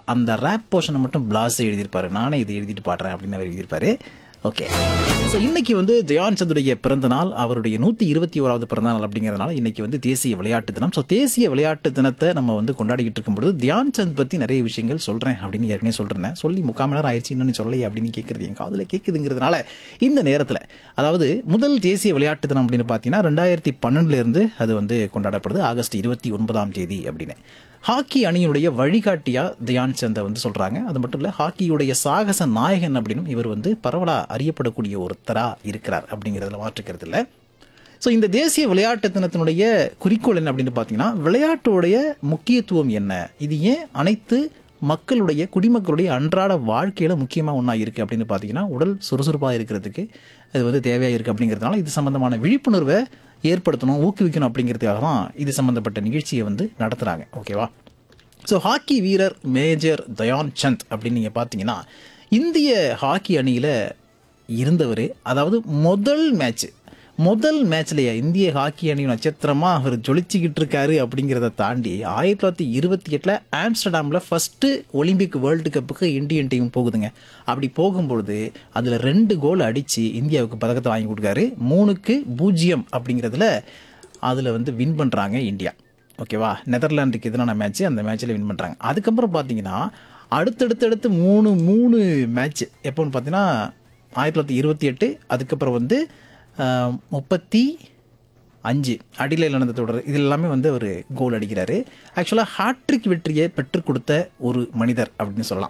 அந்த ரேப் போர்ஷனை மட்டும் பிளாஸ் எழுதியிருப்பாரு நானே இது எழுதிட்டு பாடுறேன் அப்படின்னு அவர் எழுதியிருப்பாரு ஓகே ஸோ இன்னைக்கு வந்து ஜெயான் சந்துடைய பிறந்த நாள் அவருடைய நூற்றி இருபத்தி ஓராவது பிறந்த நாள் அப்படிங்கிறதுனால இன்னைக்கு வந்து தேசிய விளையாட்டு தினம் ஸோ தேசிய விளையாட்டு தினத்தை நம்ம வந்து கொண்டாடிக்கிட்டு இருக்கும்பொழுது தியான் சந்த் பற்றி நிறைய விஷயங்கள் சொல்கிறேன் அப்படின்னு ஏற்கனவே சொல்கிறேன் சொல்லி முக்கால் மணி நேரம் ஆயிடுச்சு இன்னும் சொல்லலையே அப்படின்னு கேட்குறது என் காதில் கேட்குதுங்கிறதுனால இந்த நேரத்தில் அதாவது முதல் தேசிய விளையாட்டு தினம் அப்படின்னு பார்த்தீங்கன்னா ரெண்டாயிரத்தி பன்னெண்டுலேருந்து அது வந்து கொண்டாடப்படுது ஆகஸ்ட் இருபத்தி ஒன்பதாம் தேதி அப்படின்னு ஹாக்கி அணியுடைய வழிகாட்டியா தியான் சந்தை வந்து சொல்றாங்க அது மட்டும் இல்ல ஹாக்கியுடைய சாகச நாயகன் அப்படின்னு இவர் வந்து பரவலா அறியப்படக்கூடிய ஒருத்தரா இருக்கிறார் அப்படிங்கிறதுல மாற்றுக்கிறது இல்லை ஸோ இந்த தேசிய விளையாட்டு தினத்தினுடைய குறிக்கோள் என்ன அப்படின்னு பார்த்தீங்கன்னா விளையாட்டுடைய முக்கியத்துவம் என்ன இது ஏன் அனைத்து மக்களுடைய குடிமக்களுடைய அன்றாட வாழ்க்கையில முக்கியமாக ஒன்றா இருக்குது அப்படின்னு பார்த்தீங்கன்னா உடல் சுறுசுறுப்பாக இருக்கிறதுக்கு அது வந்து தேவையாக இருக்குது அப்படிங்கிறதுனால இது சம்பந்தமான விழிப்புணர்வை ஏற்படுத்தணும் ஊக்குவிக்கணும் அப்படிங்கிறதுக்காக தான் இது சம்பந்தப்பட்ட நிகழ்ச்சியை வந்து நடத்துகிறாங்க ஓகேவா ஸோ ஹாக்கி வீரர் மேஜர் தயான் சந்த் அப்படின்னு நீங்கள் பார்த்தீங்கன்னா இந்திய ஹாக்கி அணியில் இருந்தவர் அதாவது முதல் மேட்ச் முதல் மேட்ச்லயே இந்திய ஹாக்கி அணி நட்சத்திரமா அவர் ஜொலிச்சுக்கிட்டு இருக்காரு அப்படிங்கிறத தாண்டி ஆயிரத்தி தொள்ளாயிரத்தி இருபத்தி எட்டில் ஆம்ஸ்டர்டாமில் ஃபர்ஸ்ட் ஒலிம்பிக் வேர்ல்டு கப்புக்கு இந்தியன் டீம் போகுதுங்க அப்படி போகும்பொழுது அதில் ரெண்டு கோல் அடித்து இந்தியாவுக்கு பதக்கத்தை வாங்கி கொடுக்காரு மூணுக்கு பூஜ்ஜியம் அப்படிங்கிறதுல அதில் வந்து வின் பண்ணுறாங்க இந்தியா ஓகேவா நெதர்லாண்டுக்கு எதிரான மேட்ச் அந்த மேட்ச்சில் வின் பண்ணுறாங்க அதுக்கப்புறம் பார்த்தீங்கன்னா அடுத்தடுத்தடுத்து மூணு மூணு மேட்ச் எப்போன்னு பார்த்தீங்கன்னா ஆயிரத்தி தொள்ளாயிரத்தி இருபத்தி எட்டு அதுக்கப்புறம் வந்து ஆஹ், முப்பத்தி அஞ்சு அடியில் நடந்த தொடர் இது எல்லாமே வந்து அவர் கோல் அடிக்கிறாரு ஆக்சுவலாக ஹாட்ரிக் வெற்றியை பெற்றுக் கொடுத்த ஒரு மனிதர் அப்படின்னு சொல்லலாம்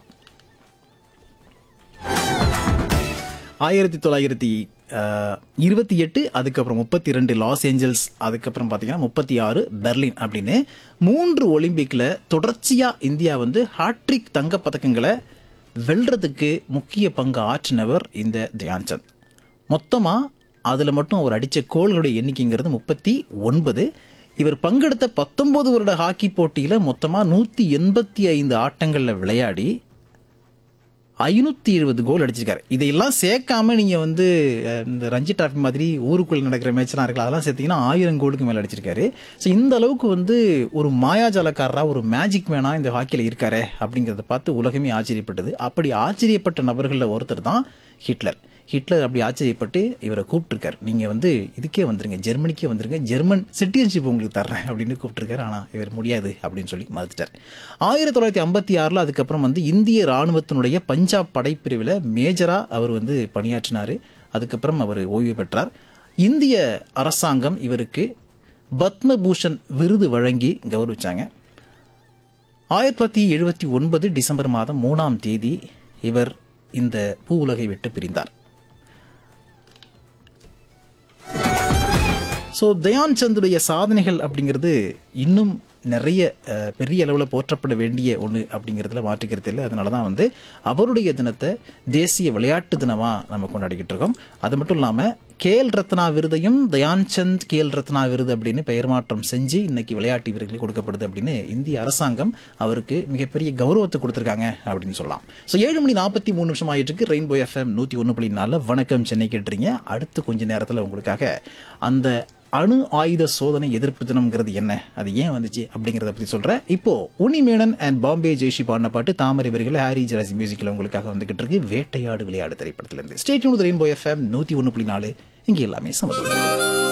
ஆயிரத்தி தொள்ளாயிரத்தி அஹ், இருபத்தி எட்டு அதுக்கப்புறம் முப்பத்தி ரெண்டு லாஸ் ஏஞ்சல்ஸ் அதுக்கப்புறம் பார்த்தீங்கன்னா முப்பத்தி ஆறு பெர்லின் அப்படின்னு மூன்று ஒலிம்பிக்கில் தொடர்ச்சியாக இந்தியா வந்து ஹாட்ரிக் தங்கப் பதக்கங்களை வெல்றதுக்கு முக்கிய பங்கு ஆற்றினவர் இந்த தியான்சந்த் மொத்தமாக அதில் மட்டும் அவர் அடித்த கோல்களுடைய எண்ணிக்கைங்கிறது முப்பத்தி ஒன்பது இவர் பங்கெடுத்த பத்தொன்பது வருட ஹாக்கி போட்டியில் மொத்தமாக நூற்றி எண்பத்தி ஐந்து ஆட்டங்களில் விளையாடி ஐநூற்றி எழுபது கோல் அடிச்சிருக்காரு இதையெல்லாம் சேர்க்காம நீங்கள் வந்து அஹ், இந்த ரஞ்சி டிராஃபி மாதிரி ஊருக்குள்ள நடக்கிற மேட்ச்லாம் இருக்குல்ல அதெல்லாம் சேர்த்தீங்கன்னா ஆயிரம் கோலுக்கு மேலே அடிச்சிருக்காரு ஸோ இந்த அளவுக்கு வந்து ஒரு மாயாஜாலக்காரரா ஒரு மேஜிக் மேனா இந்த ஹாக்கியில் இருக்காரே அப்படிங்கிறத பார்த்து உலகமே ஆச்சரியப்பட்டது அப்படி ஆச்சரியப்பட்ட நபர்களில் ஒருத்தர் தான் ஹிட்லர் ஹிட்லர் அப்படி ஆச்சரியப்பட்டு இவரை கூப்பிட்டுருக்காரு நீங்கள் வந்து இதுக்கே வந்துருங்க ஜெர்மனிக்கே வந்துருங்க ஜெர்மன் சிட்டிசன்ஷிப் உங்களுக்கு தர்றேன் அப்படின்னு கூப்பிட்டுருக்காரு ஆனால் இவர் முடியாது அப்படின்னு சொல்லி மறுத்துட்டார் ஆயிரத்தி தொள்ளாயிரத்தி ஐம்பத்தி ஆறில் அதுக்கப்புறம் வந்து இந்திய ராணுவத்தினுடைய பஞ்சாப் படைப்பிரிவில் மேஜராக அவர் வந்து பணியாற்றினார் அதுக்கப்புறம் அவர் ஓய்வு பெற்றார் இந்திய அரசாங்கம் இவருக்கு பத்மபூஷன் விருது வழங்கி கௌரவிச்சாங்க ஆயிரத்தி தொள்ளாயிரத்தி எழுபத்தி ஒன்பது டிசம்பர் மாதம் மூணாம் தேதி இவர் இந்த பூ உலகை விட்டு பிரிந்தார் ஸோ தயான் சந்துடைய சாதனைகள் அப்படிங்கிறது இன்னும் நிறைய அஹ், பெரிய அளவில் போற்றப்பட வேண்டிய ஒன்று அப்படிங்கிறதுல மாற்றுக்கிறது இல்லை அதனால தான் வந்து அவருடைய தினத்தை தேசிய விளையாட்டு தினமாக நம்ம கொண்டாடிக்கிட்டு இருக்கோம் அது மட்டும் இல்லாமல் கேல் ரத்னா விருதையும் தயான் சந்த் கேல் ரத்னா விருது அப்படின்னு பெயர் மாற்றம் செஞ்சு இன்னைக்கு விளையாட்டு வீரர்களுக்கு கொடுக்கப்படுது அப்படின்னு இந்திய அரசாங்கம் அவருக்கு மிகப்பெரிய கௌரவத்தை கொடுத்துருக்காங்க அப்படின்னு சொல்லலாம் ஸோ ஏழு மணி நாற்பத்தி மூணு நிமிஷம் ஆயிட்டு இருக்கு ரெயின்போ எஃப்எம் நூற்றி ஒன்று புள்ளி நாலில் வணக்கம் சென்னை கேட்டுறீங்க அடுத்து கொஞ்ச நேரத்தில் உங்களுக்காக அந்த அணு ஆயுத சோதனை எதிர்ப்பு தினம்ங்கிறது என்ன அது ஏன் வந்துச்சு அப்படிங்கிறத பற்றி சொல்கிறேன் இப்போ உனிமேனன் அண்ட் பாம்பே ஜெய்ஷி பாடின பாட்டு தாமரை வரிகள் ஹாரி ஜராசி மியூசிக்கில் உங்களுக்காக வந்துகிட்டு இருக்கு வேட்டையாடு விளையாடு திரைப்படத்திலிருந்து ஸ்டேட் ரெயின்போ எஃப்எம் நூற்றி ஒன்று புள்ளி நாலு இங்கே எல்லாமே சமத்துவம்